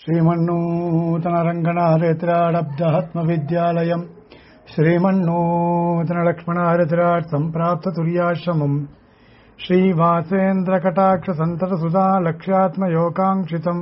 श्रीमन्नूतनरङ्गनारेत्राडब्धात्मविद्यालयम् श्रीमन्नूतनलक्ष्मणारेत्रात् सम्प्राप्ततुर्याश्रमम् श्रीवासेन्द्रकटाक्षसन्ततसुधा लक्ष्यात्मयोगाङ्क्षितम्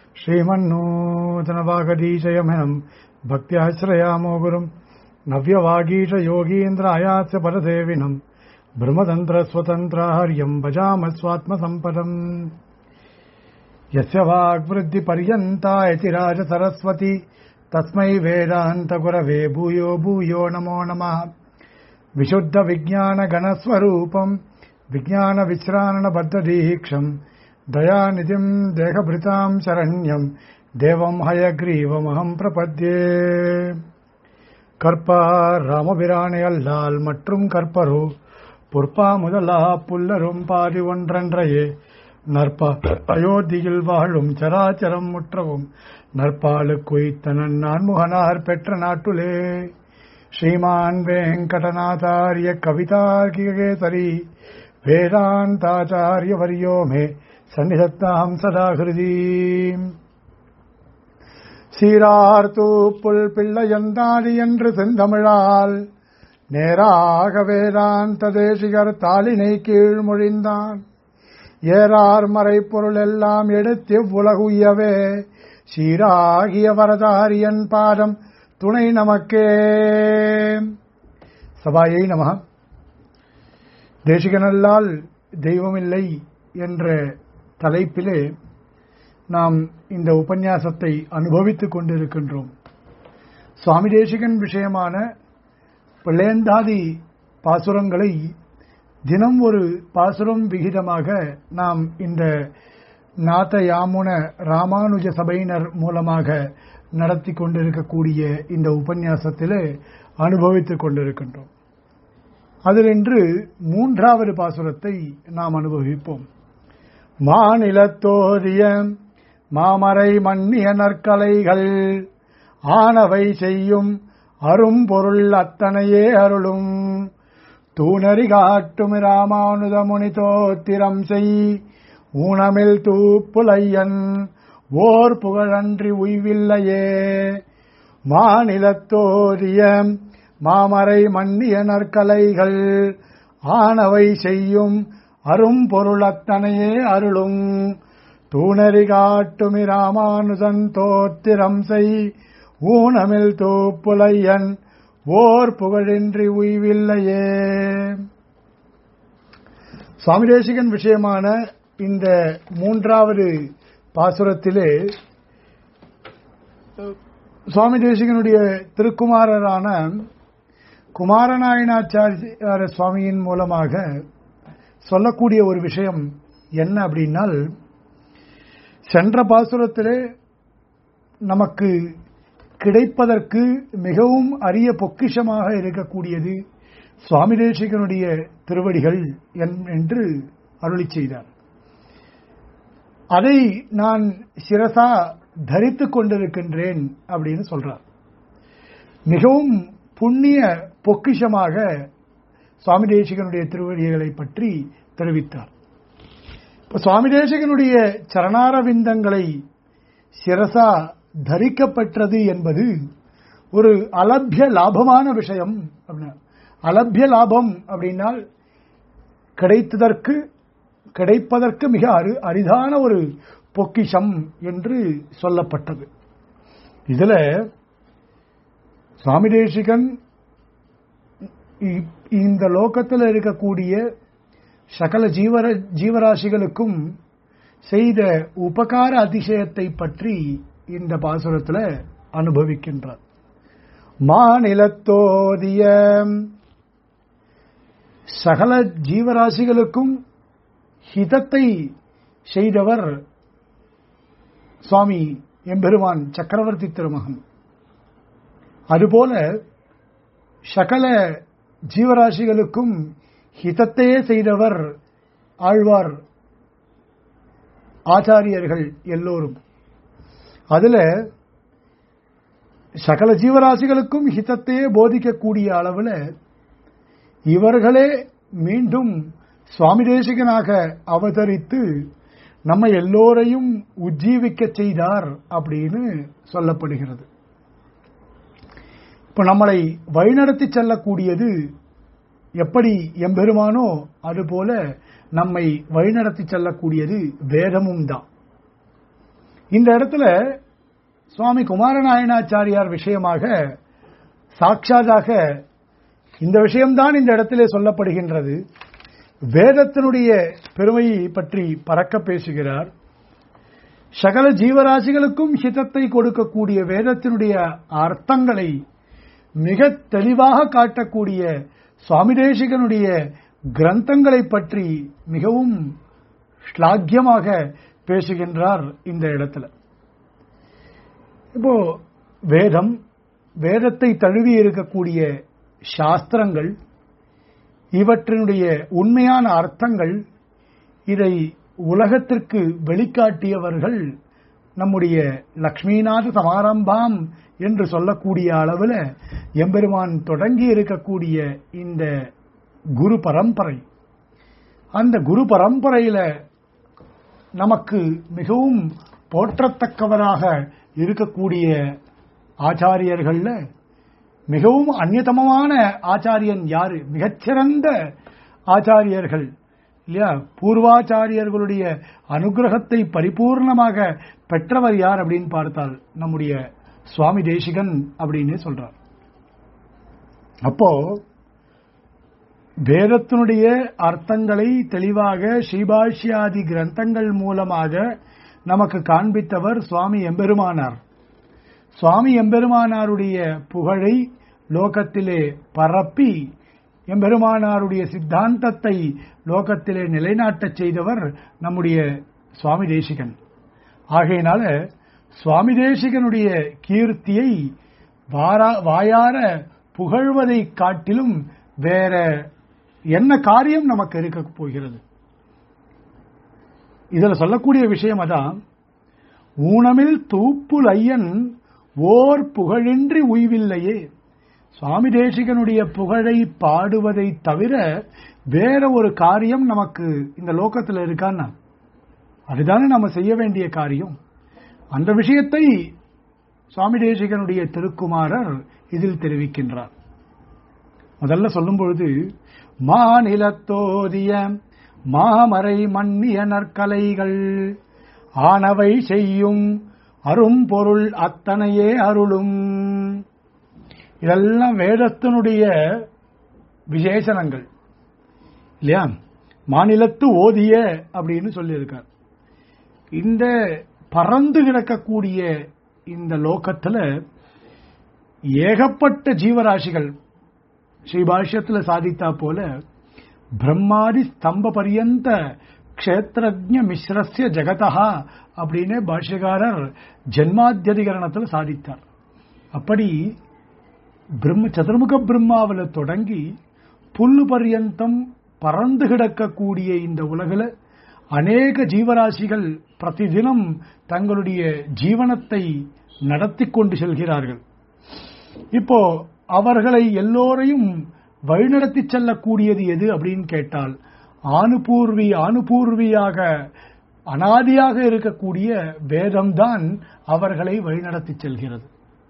श्रीमन्नूतनवागदीशयमनम् भक्त्याश्रयामो गुरुम् नव्यवागीशयोगीन्द्रायास्य परसेविनम् ब्रह्मतन्त्रस्वतन्त्राहर्यम् भजाम स्वात्मसम्पदम् यस्य वाग्वृद्धिपर्यन्ता इति राजसरस्वती तस्मै वेदान्तगुरवे भूयो भूयो नमो नमः विशुद्धविज्ञानगणस्वरूपम् विज्ञानविश्राणबद्धदीक्षम् दयानिधिम् देहभृताम् शरण्यम् देवम् हयग्रीवमहम् प्रपद्ये கற்பார் ராமபிரானை அல்லால் மற்றும் கற்பரோ பொற்பா முதலா புல்லரும் பாதி ஒன்றன்றையே நற்பா அயோத்தியில் வாழும் சராச்சரம் முற்றவும் நற்பாலு குய்த்தனன் நான்முகனார் பெற்ற நாட்டுலே ஸ்ரீமான் வெங்கடநாதாரிய கவிதார்கிகேசரி வேதாந்தாச்சாரிய வரியோ மே சன்னிதத்தாம் சதா ஹிருதீம் சீரார்த்தூ புல் பிள்ளையந்தாடி என்று செந்தமிழால் நேராக வேதாந்த தேசிகர் தாளினை கீழ் மொழிந்தான் ஏறார் மறைப்பொருள் எல்லாம் எடுத்து உலகுயவே சீராகிய வரதாரியன் பாதம் துணை நமக்கே சபாயை நம தேசிகனல்லால் தெய்வமில்லை என்ற தலைப்பிலே நாம் இந்த உபன்யாசத்தை அனுபவித்துக் கொண்டிருக்கின்றோம் சுவாமி தேசிகன் விஷயமான பிள்ளையந்தாதி பாசுரங்களை தினம் ஒரு பாசுரம் விகிதமாக நாம் இந்த நாத யாமுன ராமானுஜ சபையினர் மூலமாக நடத்தி கொண்டிருக்கக்கூடிய இந்த உபன்யாசத்திலே அனுபவித்துக் கொண்டிருக்கின்றோம் அதில் இன்று மூன்றாவது பாசுரத்தை நாம் அனுபவிப்போம் மாநிலத்தோதிய மாமரை மன்னிய நற்கலைகள் ஆனவை செய்யும் அரும்பொருள் அத்தனையே அருளும் தூணறி காட்டும் ராமானுத முனி தோத்திரம் செய் ஊனமில் தூப்புலையன் ஓர் புகழன்றி உய்வில்லையே மாநிலத்தோதிய மாமரை மன்னிய நற்கலைகள் ஆனவை செய்யும் அரும்பொருள் அத்தனையே அருளும் தூணறி காட்டுமி ராமானுஜன் தோத்திரம் செய் ஊனமில் தூப்புலையன் ஓர் புகழின்றி உய்வில்லையே சுவாமி தேசிகன் விஷயமான இந்த மூன்றாவது பாசுரத்திலே சுவாமி தேசிகனுடைய திருக்குமாரரான குமாரநாயனாச்சாரிய சுவாமியின் மூலமாக சொல்லக்கூடிய ஒரு விஷயம் என்ன அப்படின்னால் சென்ற பாசுரத்திலே நமக்கு கிடைப்பதற்கு மிகவும் அரிய பொக்கிஷமாக இருக்கக்கூடியது சுவாமி தேசிகனுடைய திருவடிகள் என்று அருளி செய்தார் அதை நான் சிரசா தரித்துக் கொண்டிருக்கின்றேன் அப்படின்னு சொல்றார் மிகவும் புண்ணிய பொக்கிஷமாக சுவாமி தேசிகனுடைய திருவடிகளை பற்றி தெரிவித்தார் இப்ப சுவாமி தேசிகனுடைய சரணாரவிந்தங்களை சிரசா தரிக்கப்பட்டது என்பது ஒரு அலபிய லாபமான விஷயம் அலபிய லாபம் அப்படின்னால் கிடைத்ததற்கு கிடைப்பதற்கு மிக அரு அரிதான ஒரு பொக்கிஷம் என்று சொல்லப்பட்டது இதுல சுவாமி தேசிகன் இந்த லோகத்தில் இருக்கக்கூடிய சகல ஜீவர ஜீவராசிகளுக்கும் செய்த உபகார அதிசயத்தை பற்றி இந்த பாசுரத்தில் அனுபவிக்கின்றார் மாநிலத்தோதிய சகல ஜீவராசிகளுக்கும் ஹிதத்தை செய்தவர் சுவாமி எம்பெருமான் சக்கரவர்த்தி திருமகன் அதுபோல சகல ஜீவராசிகளுக்கும் ஹிதத்தையே செய்தவர் ஆழ்வார் ஆச்சாரியர்கள் எல்லோரும் அதுல சகல ஜீவராசிகளுக்கும் ஹிதத்தையே போதிக்கக்கூடிய அளவில் இவர்களே மீண்டும் சுவாமி தேசிகனாக அவதரித்து நம்ம எல்லோரையும் உஜ்ஜீவிக்க செய்தார் அப்படின்னு சொல்லப்படுகிறது இப்ப நம்மளை வழிநடத்தி செல்லக்கூடியது எப்படி எம்பெருமானோ அதுபோல நம்மை வழிநடத்தி செல்லக்கூடியது வேதமும் தான் இந்த இடத்துல சுவாமி குமாரநாயனாச்சாரியார் விஷயமாக சாட்சாதாக இந்த விஷயம்தான் இந்த இடத்திலே சொல்லப்படுகின்றது வேதத்தினுடைய பெருமையை பற்றி பறக்க பேசுகிறார் சகல ஜீவராசிகளுக்கும் ஹிதத்தை கொடுக்கக்கூடிய வேதத்தினுடைய அர்த்தங்களை மிக தெளிவாக காட்டக்கூடிய சுவாமி தேசிகனுடைய கிரந்தங்களை பற்றி மிகவும் ஸ்லாக்கியமாக பேசுகின்றார் இந்த இடத்துல இப்போ வேதம் வேதத்தை தழுவி இருக்கக்கூடிய சாஸ்திரங்கள் இவற்றினுடைய உண்மையான அர்த்தங்கள் இதை உலகத்திற்கு வெளிக்காட்டியவர்கள் நம்முடைய லக்ஷ்மிநாத சமாரம்பாம் என்று சொல்லக்கூடிய அளவில் எம்பெருமான் தொடங்கி இருக்கக்கூடிய இந்த குரு பரம்பரை அந்த குரு பரம்பரையில நமக்கு மிகவும் போற்றத்தக்கவராக இருக்கக்கூடிய ஆச்சாரியர்கள்ல மிகவும் அந்நியதமமான ஆச்சாரியன் யாரு மிகச்சிறந்த ஆச்சாரியர்கள் இல்லையா பூர்வாச்சாரியர்களுடைய அனுகிரகத்தை பரிபூர்ணமாக பெற்றவர் யார் அப்படின்னு பார்த்தால் நம்முடைய சுவாமி தேசிகன் அப்படின்னு சொல்றார் அப்போ வேதத்தினுடைய அர்த்தங்களை தெளிவாக ஸ்ரீபாஷ்யாதி கிரந்தங்கள் மூலமாக நமக்கு காண்பித்தவர் சுவாமி எம்பெருமானார் சுவாமி எம்பெருமானாருடைய புகழை லோகத்திலே பரப்பி எம்பெருமானாருடைய சித்தாந்தத்தை லோகத்திலே நிலைநாட்டச் செய்தவர் நம்முடைய சுவாமி தேசிகன் ஆகையினால சுவாமி தேசிகனுடைய கீர்த்தியை வாயார புகழ்வதை காட்டிலும் வேற என்ன காரியம் நமக்கு இருக்க போகிறது இதுல சொல்லக்கூடிய விஷயம் அதான் ஊனமில் தூப்புல் ஐயன் ஓர் புகழின்றி உய்வில்லையே சுவாமி தேசிகனுடைய புகழை பாடுவதை தவிர வேற ஒரு காரியம் நமக்கு இந்த லோகத்தில் இருக்கான்னா அதுதானே நம்ம செய்ய வேண்டிய காரியம் அந்த விஷயத்தை சுவாமி தேசிகனுடைய திருக்குமாரர் இதில் தெரிவிக்கின்றார் முதல்ல சொல்லும் பொழுது மாநிலத்தோதிய மாமறை மன்னிய நற்கலைகள் ஆனவை செய்யும் அரும்பொருள் அத்தனையே அருளும் இதெல்லாம் வேதத்தினுடைய விசேஷணங்கள் இல்லையா மாநிலத்து ஓதிய அப்படின்னு சொல்லியிருக்கார் இந்த பறந்து கிடக்கக்கூடிய இந்த லோகத்துல ஏகப்பட்ட ஜீவராசிகள் ஸ்ரீபாஷ்யத்தில் சாதித்தா போல பிரம்மாதி ஸ்தம்ப பரியந்த க்ஷேத்திரஜ மிஸ்ரஸ்ய ஜெகதா அப்படின்னு பாஷ்யகாரர் ஜென்மாத்தியதிகரணத்தில் சாதித்தார் அப்படி பிரம்ம சதுர்முக பிரம்மாவில் தொடங்கி புல்லு பர்யந்தம் பறந்து கிடக்கக்கூடிய இந்த உலகில் அநேக ஜீவராசிகள் பிரதிதினம் தங்களுடைய ஜீவனத்தை நடத்தி கொண்டு செல்கிறார்கள் இப்போ அவர்களை எல்லோரையும் வழிநடத்தி செல்லக்கூடியது எது அப்படின்னு கேட்டால் ஆணுபூர்வி ஆணுபூர்வியாக அனாதியாக இருக்கக்கூடிய வேதம்தான் அவர்களை வழிநடத்தி செல்கிறது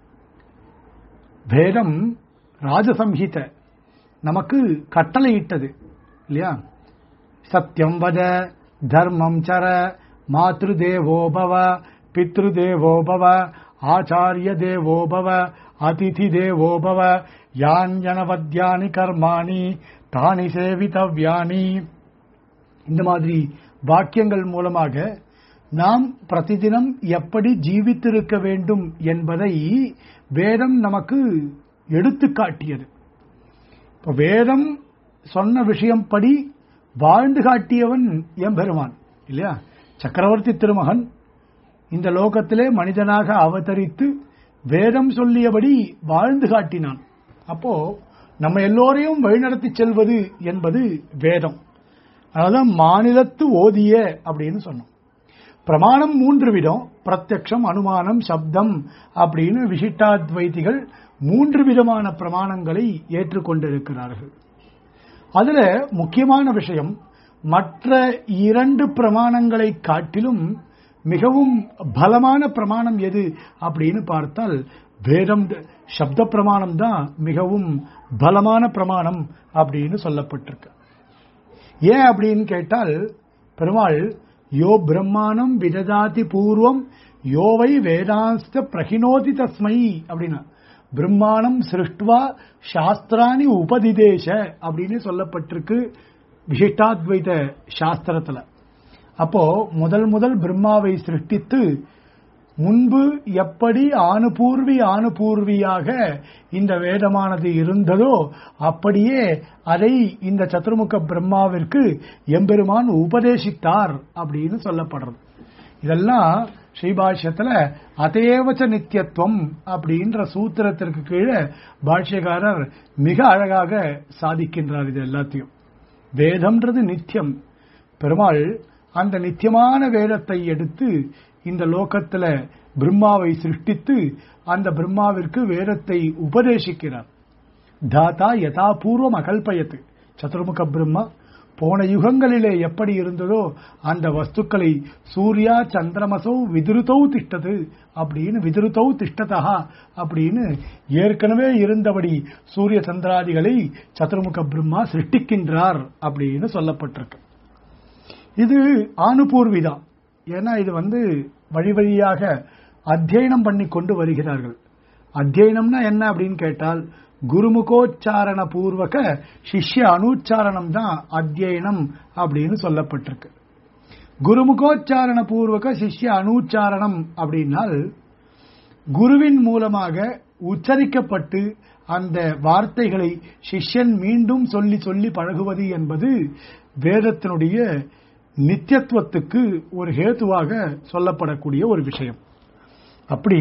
வேதம் ராஜசம்ஹித நமக்கு கட்டளையிட்டது இல்லையா சத்தியம் வத தர்மம் சர மாத்ரு தேவோபவ பித்ரு தேவோபவ ஆச்சாரிய தேவோபவ அதிதி தேவோபவ யாஞ்சனவத்யானி கர்மாணி தானி சேவிதவ்யானி இந்த மாதிரி வாக்கியங்கள் மூலமாக நாம் பிரதிதினம் எப்படி ஜீவித்திருக்க வேண்டும் என்பதை வேதம் நமக்கு எடுத்து காட்டியது இப்ப வேதம் சொன்ன விஷயம் படி வாழ்ந்து காட்டியவன் எம்பெருமான் இல்லையா சக்கரவர்த்தி திருமகன் இந்த லோகத்திலே மனிதனாக அவதரித்து வேதம் சொல்லியபடி வாழ்ந்து காட்டினான் அப்போ நம்ம எல்லோரையும் வழிநடத்தி செல்வது என்பது வேதம் அதான் மாநிலத்து ஓதிய அப்படின்னு சொன்னோம் பிரமாணம் மூன்று விதம் பிரத்யக்ஷம் அனுமானம் சப்தம் அப்படின்னு விசிட்டாத்வைதிகள் மூன்று விதமான பிரமாணங்களை ஏற்றுக்கொண்டிருக்கிறார்கள் அதுல முக்கியமான விஷயம் மற்ற இரண்டு பிரமாணங்களை காட்டிலும் மிகவும் பலமான பிரமாணம் எது அப்படின்னு பார்த்தால் வேதம் சப்த பிரமாணம் தான் மிகவும் பலமான பிரமாணம் அப்படின்னு சொல்லப்பட்டிருக்கு ஏன் அப்படின்னு கேட்டால் பெருமாள் யோ பிரம்மாணம் விததாதி பூர்வம் யோவை வேதாஸ்த பிரகினோதி தஸ்மை அப்படின்னா பிரம்மாணம் சிருஷ்டுவா சாஸ்திராணி உபதிதேச அப்படின்னு சொல்லப்பட்டிருக்கு விசிஷ்டாத்வைத சாஸ்திரத்துல அப்போ முதல் முதல் பிரம்மாவை சிருஷ்டித்து முன்பு எப்படி ஆணுபூர்வி ஆணுபூர்வியாக இந்த வேதமானது இருந்ததோ அப்படியே அதை இந்த சதுர்முக பிரம்மாவிற்கு எம்பெருமான் உபதேசித்தார் அப்படின்னு சொல்லப்படுறது இதெல்லாம் ஸ்ரீபாஷ்யத்துல அதேவச்ச நித்தியத்துவம் அப்படின்ற சூத்திரத்திற்கு கீழே பாஷ்யக்காரர் மிக அழகாக சாதிக்கின்றார் இது எல்லாத்தையும் வேதம்ன்றது நித்தியம் பெருமாள் அந்த நித்தியமான வேதத்தை எடுத்து இந்த லோகத்துல பிரம்மாவை சிருஷ்டித்து அந்த பிரம்மாவிற்கு வேதத்தை உபதேசிக்கிறார் தாத்தா யதாபூர்வம் அகல்பயத்து சதுர்முக பிரம்மா போன யுகங்களிலே எப்படி இருந்ததோ அந்த வஸ்துக்களை சூர்யா சந்திரமசௌ விதிருத்தௌ திஷ்டது அப்படின்னு விதிருத்தௌ திஷ்டதா அப்படின்னு ஏற்கனவே இருந்தபடி சூரிய சந்திராதிகளை சதுர்முக பிரம்மா சிருஷ்டிக்கின்றார் அப்படின்னு சொல்லப்பட்டிருக்கு இது ஆணுபூர்விதான் ஏன்னா இது வந்து வழி வழியாக அத்தியனம் பண்ணி கொண்டு வருகிறார்கள் அத்தியனம்னா என்ன அப்படின்னு கேட்டால் குருமுகோச்சாரண பூர்வக சிஷ்ய அனுச்சாரணம் தான் அத்தியனம் அப்படின்னு சொல்லப்பட்டிருக்கு குருமுகோச்சாரண பூர்வக சிஷ்ய அனுச்சாரணம் அப்படின்னால் குருவின் மூலமாக உச்சரிக்கப்பட்டு அந்த வார்த்தைகளை சிஷ்யன் மீண்டும் சொல்லி சொல்லி பழகுவது என்பது வேதத்தினுடைய நித்தியத்துவத்துக்கு ஒரு ஹேத்துவாக சொல்லப்படக்கூடிய ஒரு விஷயம் அப்படி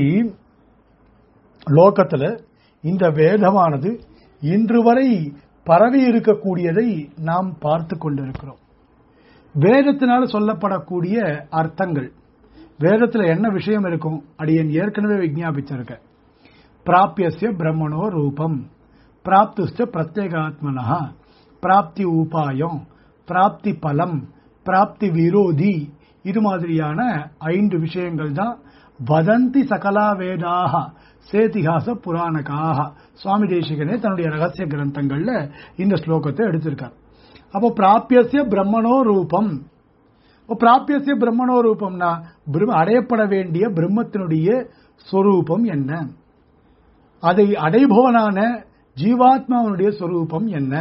லோகத்துல இந்த வேதமானது இன்று வரை பரவி இருக்கக்கூடியதை நாம் பார்த்து கொண்டிருக்கிறோம் வேதத்தினால சொல்லப்படக்கூடிய அர்த்தங்கள் வேதத்துல என்ன விஷயம் இருக்கும் அடியன் ஏற்கனவே விஜாபிச்சிருக்க பிராபியசிய பிரம்மணோ ரூபம் பிராப்துஸ்ட பிரத்யேகாத்மனா பிராப்தி உபாயம் பிராப்தி பலம் பிராப்தி விரோதி இது மாதிரியான ஐந்து விஷயங்கள் தான் வதந்தி சகலா வேதாக சேதிகாச புராணக்காக சுவாமி தேசிகனே தன்னுடைய ரகசிய கிரந்தங்கள்ல இந்த ஸ்லோகத்தை எடுத்திருக்கார் அப்போ பிராபியசிய பிரம்மணோ ரூபம் பிராபியசிய பிரம்மணோ ரூபம்னா அடையப்பட வேண்டிய பிரம்மத்தினுடைய சொரூபம் என்ன அதை அடைபவனான ஜீவாத்மாவனுடைய சொரூபம் என்ன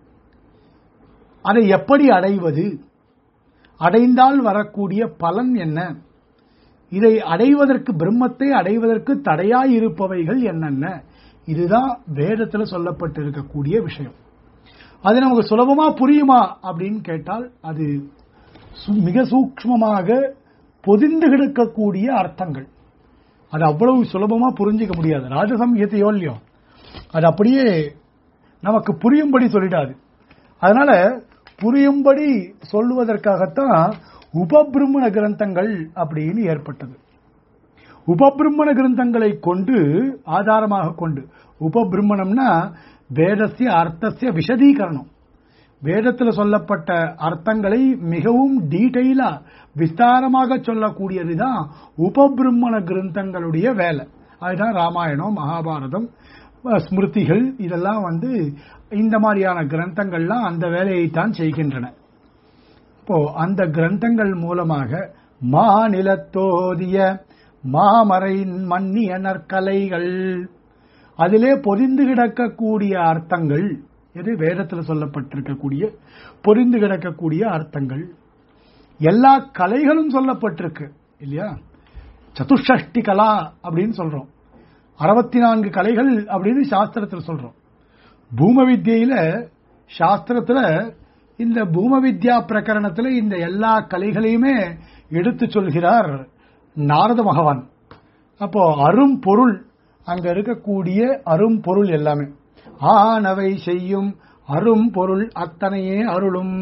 அதை எப்படி அடைவது அடைந்தால் வரக்கூடிய பலன் என்ன இதை அடைவதற்கு பிரம்மத்தை அடைவதற்கு தடையாயிருப்பவைகள் என்னென்ன இதுதான் வேதத்தில் சொல்லப்பட்டிருக்கக்கூடிய விஷயம் அது நமக்கு சுலபமா புரியுமா அப்படின்னு கேட்டால் அது மிக சூக்மமாக பொதிந்து கிடக்கக்கூடிய அர்த்தங்கள் அது அவ்வளவு சுலபமா புரிஞ்சிக்க முடியாது ராஜசம்ஹிதையோ இல்லையோ அது அப்படியே நமக்கு புரியும்படி சொல்லிடாது அதனால புரியும்படி சொல்லுவதற்காகத்தான் உபபிரம்மண கிரந்தங்கள் அப்படின்னு ஏற்பட்டது உபபிரம்மண கிரந்தங்களை கொண்டு ஆதாரமாக கொண்டு உபபிரம்மணம்னா வேதசிய அர்த்தசிய விஷதீகரணம் வேதத்தில் சொல்லப்பட்ட அர்த்தங்களை மிகவும் டீட்டெயிலா விஸ்தாரமாக சொல்லக்கூடியதுதான் உபபிரம்மண கிரந்தங்களுடைய வேலை அதுதான் ராமாயணம் மகாபாரதம் ஸ்மிருதிகள் இதெல்லாம் வந்து இந்த மாதிரியான கிரந்தங்கள்லாம் அந்த வேலையை தான் செய்கின்றன இப்போ அந்த கிரந்தங்கள் மூலமாக மாநிலத்தோதிய மாமரையின் மன்னிய நற்கலைகள் அதிலே பொதிந்து கிடக்கக்கூடிய அர்த்தங்கள் எது வேதத்தில் சொல்லப்பட்டிருக்கக்கூடிய பொதிந்து கிடக்கக்கூடிய அர்த்தங்கள் எல்லா கலைகளும் சொல்லப்பட்டிருக்கு இல்லையா சதுஷ்டி கலா அப்படின்னு சொல்றோம் அறுபத்தி நான்கு கலைகள் அப்படின்னு சாஸ்திரத்தில் சொல்றோம் பூம வித்யில சாஸ்திரத்துல இந்த பூம வித்யா பிரகரணத்துல இந்த எல்லா கலைகளையுமே எடுத்து சொல்கிறார் நாரத பகவான் அப்போ அரும் பொருள் அங்க இருக்கக்கூடிய அரும் பொருள் எல்லாமே ஆனவை செய்யும் அரும் பொருள் அத்தனையே அருளும்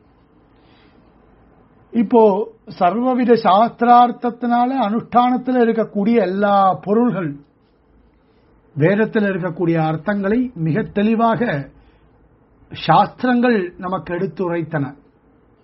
இப்போ சர்வவித சாஸ்திரார்த்தத்தினால அனுஷ்டானத்தில் இருக்கக்கூடிய எல்லா பொருள்கள் வேதத்தில் இருக்கக்கூடிய அர்த்தங்களை மிக தெளிவாக சாஸ்திரங்கள் நமக்கு எடுத்துரைத்தன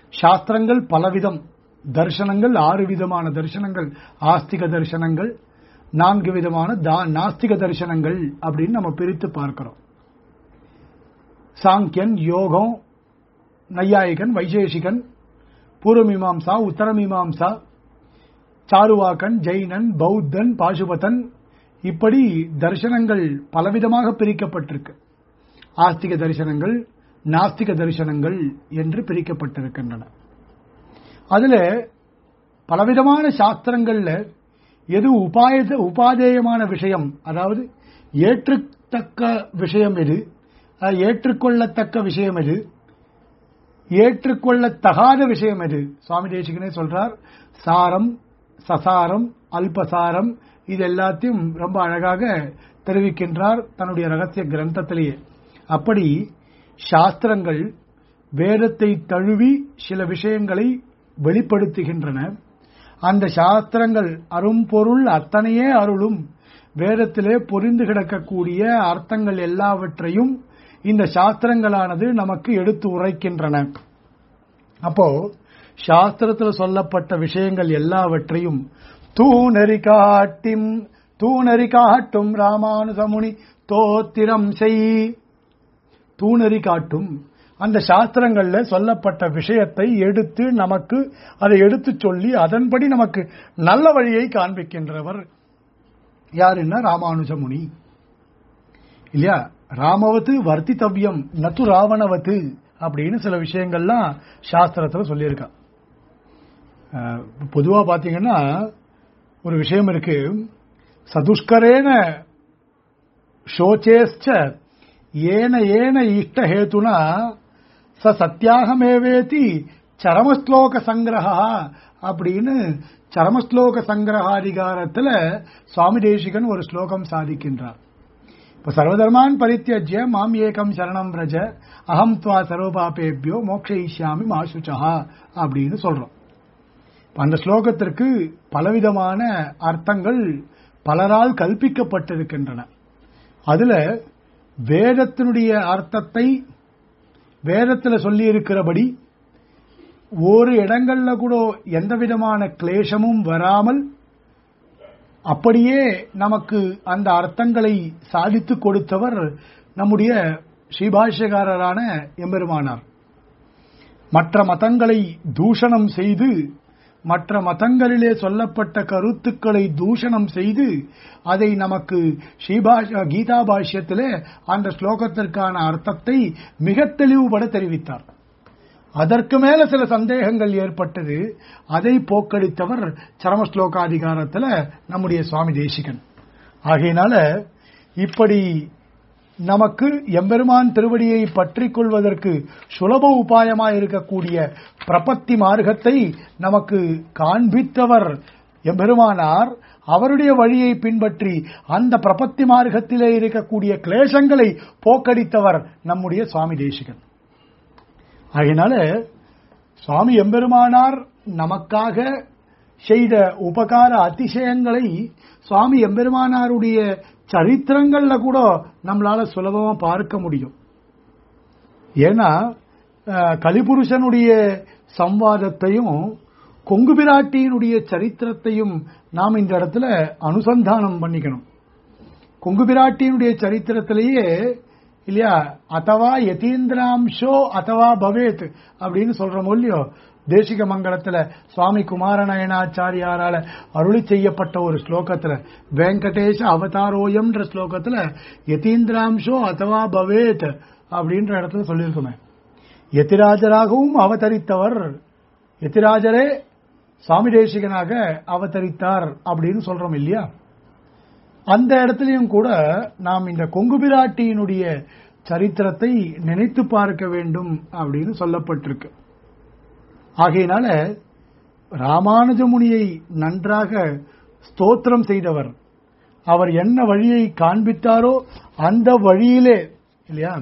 சாஸ்திரங்கள் பலவிதம் தர்சனங்கள் ஆறு விதமான தர்சனங்கள் ஆஸ்திக தர்சனங்கள் நான்கு விதமான தா- நாஸ்திக தர்சனங்கள் அப்படின்னு நம்ம பிரித்து பார்க்கிறோம் சாங்கியன் யோகம் நையாயிகன் வைசேஷிகன் பூர்வமீமாம்சா உத்தரமீமாம்சா சாருவாக்கன் ஜெயினன் பௌத்தன் பாசுபதன் இப்படி தரிசனங்கள் பலவிதமாக பிரிக்கப்பட்டிருக்கு ஆஸ்திக தரிசனங்கள் நாஸ்திக தரிசனங்கள் என்று பிரிக்கப்பட்டிருக்கின்றன அதுல பலவிதமான சாஸ்திரங்கள்ல எது உபாய உபாதேயமான விஷயம் அதாவது ஏற்றுத்தக்க விஷயம் எது அஹ், ஏற்றுக்கொள்ளத்தக்க விஷயம் எது ஏற்றுக்கொள்ளத்தகாத விஷயம் எது சுவாமி தேசிகனே சொல்றார் சாரம் சசாரம் அல்பசாரம் இது எல்லாத்தையும் ரொம்ப அழகாக தெரிவிக்கின்றார் தன்னுடைய ரகசிய கிரந்தத்திலேயே அப்படி சாஸ்திரங்கள் வேதத்தை தழுவி சில விஷயங்களை வெளிப்படுத்துகின்றன அந்த சாஸ்திரங்கள் அரும்பொருள் அத்தனையே அருளும் வேதத்திலே பொரிந்து கிடக்கக்கூடிய அர்த்தங்கள் எல்லாவற்றையும் இந்த சாஸ்திரங்களானது நமக்கு எடுத்து உரைக்கின்றன அப்போ சாஸ்திரத்தில் சொல்லப்பட்ட விஷயங்கள் எல்லாவற்றையும் தூணறி காட்டிம் தூணறி காட்டும் ராமானுசமுனி தோத்திரம் செய் தூணறி காட்டும் அந்த சாஸ்திரங்கள்ல சொல்லப்பட்ட விஷயத்தை எடுத்து நமக்கு அதை எடுத்து சொல்லி அதன்படி நமக்கு நல்ல வழியை காண்பிக்கின்றவர் யாருன்னா ராமானுஜ முனி இல்லையா ராமவத்து வர்த்தித்தவ்யம் நத்து ராவணவத்து அப்படின்னு சில விஷயங்கள்லாம் சாஸ்திரத்துல சொல்லியிருக்கா அஹ், பொதுவா பாத்தீங்கன்னா ஒரு விஷயம் இருக்கு சதுஷ்கரேன ಶೋಚೇಶ್ಚ ಏನ ಏನ ಇಷ್ಟಹೇತುನ ச சத்தியாகமேவேதி சரமஸ்லோக சங்கிரக அப்படின்னு சரமஸ்லோக சங்கிரகாதிகாரத்துல சுவாமி தேசிகன் ஒரு ஸ்லோகம் சாதிக்கின்றார் இப்ப சர்வதர்மான் பரித்தியஜ்ய மாம் ஏகம் சரணம் பிரஜ அகம் துவா சர்வபாபேபியோ மோக்ஷயிஷ்யாமி மாசுச்சா அப்படின்னு சொல்றோம் இப்ப அந்த ஸ்லோகத்திற்கு பலவிதமான அர்த்தங்கள் பலரால் கல்பிக்கப்பட்டிருக்கின்றன அதுல வேதத்தினுடைய அர்த்தத்தை வேதத்துல சொல்லி இருக்கிறபடி ஒரு இடங்கள்ல கூட எந்த விதமான கிளேசமும் வராமல் அப்படியே நமக்கு அந்த அர்த்தங்களை சாதித்து கொடுத்தவர் நம்முடைய ஸ்ரீபாஷ்யகாரரான எம்பெருமானார் மற்ற மதங்களை தூஷணம் செய்து மற்ற மதங்களிலே சொல்லப்பட்ட கருத்துக்களை தூஷணம் செய்து அதை நமக்கு ஸ்ரீபாஷ கீதா பாஷ்யத்திலே அந்த ஸ்லோகத்திற்கான அர்த்தத்தை மிக தெளிவுபட தெரிவித்தார் அதற்கு மேல சில சந்தேகங்கள் ஏற்பட்டது அதை போக்கடித்தவர் சரம ஸ்லோகாதிகாரத்துல நம்முடைய சுவாமி தேசிகன் ஆகையினால இப்படி நமக்கு எம்பெருமான் திருவடியை பற்றிக் கொள்வதற்கு சுலப உபாயமாய் இருக்கக்கூடிய பிரபத்தி மார்க்கத்தை நமக்கு காண்பித்தவர் எம்பெருமானார் அவருடைய வழியை பின்பற்றி அந்த பிரபத்தி மார்க்கத்திலே இருக்கக்கூடிய கிளேசங்களை போக்கடித்தவர் நம்முடைய சுவாமி தேசிகன் ஆகையினால சுவாமி எம்பெருமானார் நமக்காக செய்த உபகார அதிசயங்களை சுவாமி எம்பெருமானாருடைய சரித்திரங்கள்ல கூட நம்மளால சுலபமா பார்க்க முடியும் ஏன்னா அஹ், கலிபுருஷனுடைய சம்வாதத்தையும் கொங்கு பிராட்டியினுடைய சரித்திரத்தையும் நாம் இந்த இடத்துல அனுசந்தானம் பண்ணிக்கணும் கொங்கு பிராட்டியினுடைய சரித்திரத்திலேயே இல்லையா அதவா யதீந்திராம்சோ அதவா பவேத் அப்படின்னு சொல்றோம் இல்லையோ தேசிக மங்கலத்துல சுவாமி குமாரநயனாச்சாரியாரால அருளி செய்யப்பட்ட ஒரு ஸ்லோகத்துல வெங்கடேஷ அவதாரோயம்ன்ற ஸ்லோகத்துல யதீந்திராம்சோ அதவா பவேத் அப்படின்ற இடத்துல சொல்லியிருக்குமே யதிராஜராகவும் அவதரித்தவர் யதிராஜரே சுவாமி தேசிகனாக அவதரித்தார் அப்படின்னு சொல்றோம் இல்லையா அந்த இடத்துலயும் கூட நாம் இந்த கொங்கு பிராட்டியினுடைய சரித்திரத்தை நினைத்து பார்க்க வேண்டும் அப்படின்னு சொல்லப்பட்டிருக்கு ஆகையினால ராமானுஜ முனியை நன்றாக ஸ்தோத்திரம் செய்தவர் அவர் என்ன வழியை காண்பித்தாரோ அந்த வழியிலே இல்லையா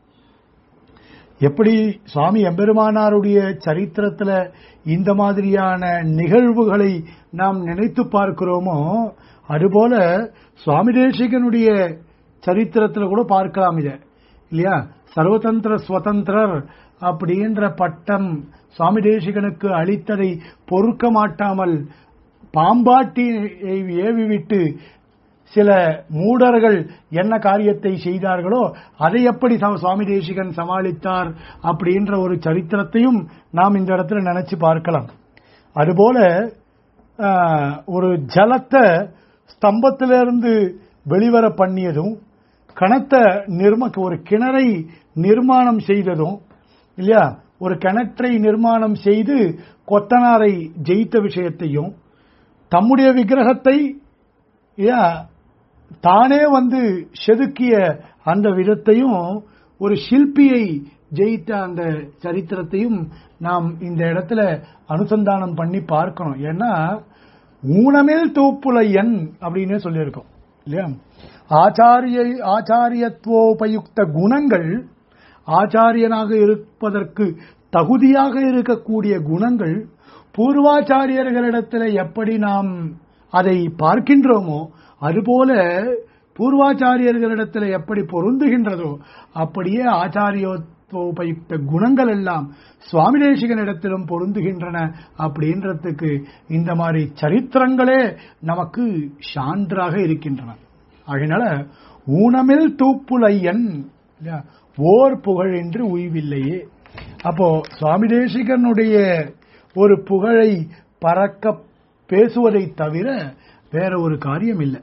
எப்படி சுவாமி எம்பெருமானாருடைய சரித்திரத்துல இந்த மாதிரியான நிகழ்வுகளை நாம் நினைத்து பார்க்கிறோமோ அதுபோல சுவாமி தேசிகனுடைய சரித்திரத்துல கூட பார்க்கலாம் இத இல்லையா சர்வதந்திர சுதந்திரர் அப்படின்ற பட்டம் சுவாமி தேசிகனுக்கு அளித்ததை பொறுக்க மாட்டாமல் பாம்பாட்டியை ஏவிவிட்டு சில மூடர்கள் என்ன காரியத்தை செய்தார்களோ அதை எப்படி ச- சுவாமி தேசிகன் சமாளித்தார் அப்படின்ற ஒரு சரித்திரத்தையும் நாம் இந்த இடத்துல நினைச்சு பார்க்கலாம் அதுபோல ஆஹ், ஒரு ஜலத்தை ஸ்தம்பத்திலிருந்து வெளிவர பண்ணியதும் கணத்தை நிர்ம ஒரு கிணறை நிர்மாணம் செய்ததும் இல்லையா ஒரு கிணற்றை நிர்மாணம் செய்து கொத்தனாரை ஜெயித்த விஷயத்தையும் தம்முடைய விக்கிரகத்தை இல்லையா தானே வந்து செதுக்கிய அந்த விதத்தையும் ஒரு சிற்பியை ஜெயித்த அந்த சரித்திரத்தையும் நாம் இந்த இடத்துல அனுசந்தானம் பண்ணி பார்க்கணும் ஏன்னா ஊனமேல் தூப்புலையன் அப்படின்னே சொல்லியிருக்கோம் இல்லையா ஆச்சாரிய ஆச்சாரியத்துவோபயுக்த குணங்கள் ஆச்சாரியனாக இருப்பதற்கு தகுதியாக இருக்கக்கூடிய குணங்கள் பூர்வாச்சாரியர்களிடத்தில் எப்படி நாம் அதை பார்க்கின்றோமோ அதுபோல பூர்வாச்சாரியர்களிடத்தில் எப்படி பொருந்துகின்றதோ அப்படியே ஆச்சாரியோபயுக்த குணங்கள் எல்லாம் சுவாமி தேசிகனிடத்திலும் பொருந்துகின்றன அப்படின்றதுக்கு இந்த மாதிரி சரித்திரங்களே நமக்கு சான்றாக இருக்கின்றன அதனால ஊனமில் தூப்புலையன் இல்லையா? ஓர் புகழ் என்று உய்வில்லையே அப்போ சுவாமி தேசிகனுடைய ஒரு புகழை பறக்க பேசுவதை தவிர வேற ஒரு காரியம் இல்லை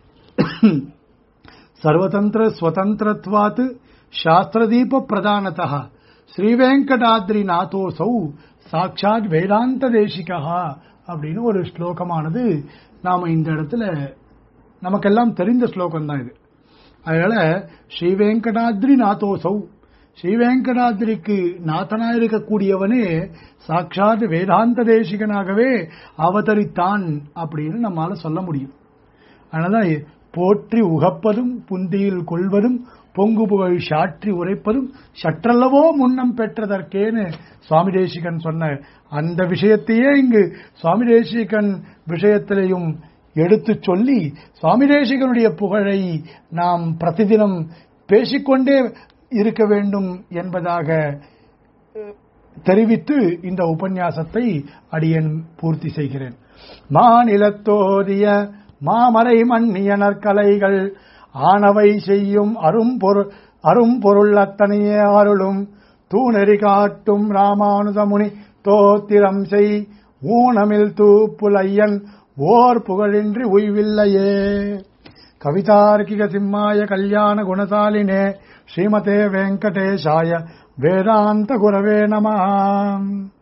சர்வதந்திர ஸ்வதந்திரத்வாத் சாஸ்திரதீப பிரதானதா ஸ்ரீவேங்கடாத்ரி நாதோசௌ சாட்சாத் வேதாந்த தேசிகா அப்படின்னு ஒரு ஸ்லோகமானது நாம இந்த இடத்துல நமக்கெல்லாம் தெரிந்த ஸ்லோகம் தான் இது அதனால ஸ்ரீவேங்கடாத்ரி நாதோசௌ ஸ்ரீவேங்கடாத்ரிக்கு நாதனா இருக்கக்கூடியவனே சாட்சாத் வேதாந்த தேசிகனாகவே அவதரித்தான் அப்படின்னு நம்மால சொல்ல முடியும் அதனாலதான் போற்றி உகப்பதும் புந்தியில் கொள்வதும் பொங்கு புகழ் சாற்றி உரைப்பதும் சற்றல்லவோ முன்னம் பெற்றதற்கேன்னு சுவாமி தேசிகன் சொன்ன அந்த விஷயத்தையே இங்கு சுவாமி தேசிகன் விஷயத்திலையும் எடுத்து சொல்லி சுவாமி தேசிகனுடைய புகழை நாம் பிரதிதினம் பேசிக்கொண்டே இருக்க வேண்டும் என்பதாக தெரிவித்து இந்த உபன்யாசத்தை அடியன் பூர்த்தி செய்கிறேன் மாநிலத்தோதிய மாமரை மன்னிய நற்கலைகள் ஆனவை செய்யும் அரும்பொருள் அரும்பொருள் அத்தனையே அருளும் தூணெறி காட்டும் ராமானுஜமுனி தோத்திரம் செய் ஊனமில் தூப்புலையன் ஓர் புகழின்றி உய்வில்லையே கவிதார்க்கிக சிம்மாய கல்யாண குணசாலினே ஸ்ரீமதே வெங்கடேஷாய வேதாந்த குரவே நம